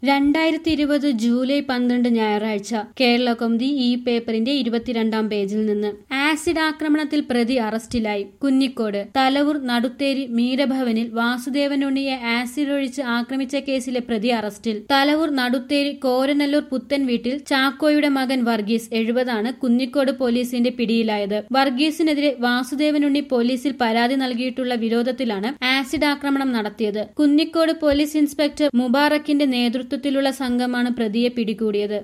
രണ്ടായിരത്തി ഇരുപത് ജൂലൈ പന്ത്രണ്ട് ഞായറാഴ്ച കേരള കൗമുദി ഈ പേപ്പറിന്റെ ഇരുപത്തിരണ്ടാം പേജിൽ നിന്ന് ആസിഡ് ആക്രമണത്തിൽ പ്രതി അറസ്റ്റിലായി കുന്നിക്കോട് തലവൂർ നടുത്തേരി മീരഭവനിൽ വാസുദേവനുണ്ണിയെ ആസിഡ് ഒഴിച്ച് ആക്രമിച്ച കേസിലെ പ്രതി അറസ്റ്റിൽ തലവൂർ നടുത്തേരി കോരനല്ലൂർ പുത്തൻ വീട്ടിൽ ചാക്കോയുടെ മകൻ വർഗീസ് എഴുപതാണ് കുന്നിക്കോട് പോലീസിന്റെ പിടിയിലായത് വർഗീസിനെതിരെ വാസുദേവനുണ്ണി പോലീസിൽ പരാതി നൽകിയിട്ടുള്ള വിരോധത്തിലാണ് ആസിഡ് ആക്രമണം നടത്തിയത് കുന്നിക്കോട് പോലീസ് ഇൻസ്പെക്ടർ മുബാറക്കിന്റെ നേതൃത്വത്തിലുള്ള സംഘമാണ് പ്രതിയെ പിടികൂടിയത്